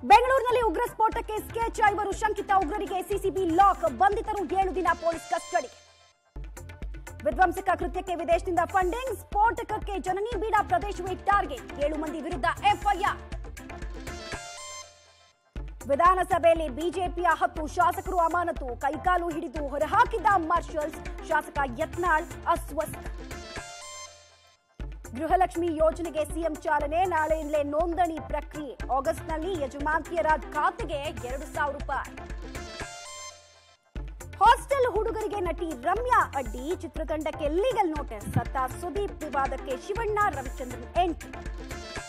ಬೆಂಗಳೂರಿನಲ್ಲಿ ಉಗ್ರ ಸ್ಫೋಟಕ್ಕೆ ಸ್ಕೆಚ್ ಐವರು ಶಂಕಿತ ಉಗ್ರರಿಗೆ ಸಿಸಿಬಿ ಲಾಕ್ ಬಂಧಿತರು ಏಳು ದಿನ ಪೊಲೀಸ್ ಕಸ್ಟಡಿ ವಿಧ್ವಂಸಕ ಕೃತ್ಯಕ್ಕೆ ವಿದೇಶದಿಂದ ಫಂಡಿಂಗ್ ಸ್ಫೋಟಕಕ್ಕೆ ಜನನಿ ಬೀಡಾ ಪ್ರದೇಶವೇ ಟಾರ್ಗೆಟ್ ಏಳು ಮಂದಿ ವಿರುದ್ಧ ಎಫ್ಐಆರ್ ವಿಧಾನಸಭೆಯಲ್ಲಿ ಬಿಜೆಪಿಯ ಹತ್ತು ಶಾಸಕರು ಅಮಾನತು ಕೈಕಾಲು ಹಿಡಿದು ಹೊರಹಾಕಿದ್ದ ಮಾರ್ಷಲ್ಸ್ ಶಾಸಕ ಯತ್ನಾಳ್ ಅಸ್ವಸ್ಥ ಗೃಹಲಕ್ಷ್ಮಿ ಯೋಜನೆಗೆ ಸಿಎಂ ಚಾಲನೆ ನಾಳೆಯಿಂದಲೇ ನೋಂದಣಿ ಪ್ರಕ್ರಿಯೆ ಆಗಸ್ಟ್ನಲ್ಲಿ ಯಜಮಾಂತಿಯರ ಖಾತೆಗೆ ಎರಡು ಸಾವಿರ ರೂಪಾಯಿ ಹಾಸ್ಟೆಲ್ ಹುಡುಗರಿಗೆ ನಟಿ ರಮ್ಯಾ ಅಡ್ಡಿ ಚಿತ್ರತಂಡಕ್ಕೆ ಲೀಗಲ್ ನೋಟಿಸ್ ಸತ್ತ ಸುದೀಪ್ ವಿವಾದಕ್ಕೆ ಶಿವಣ್ಣ ರವಿಚಂದ್ರನ್ ಎಂಟ್ರಿ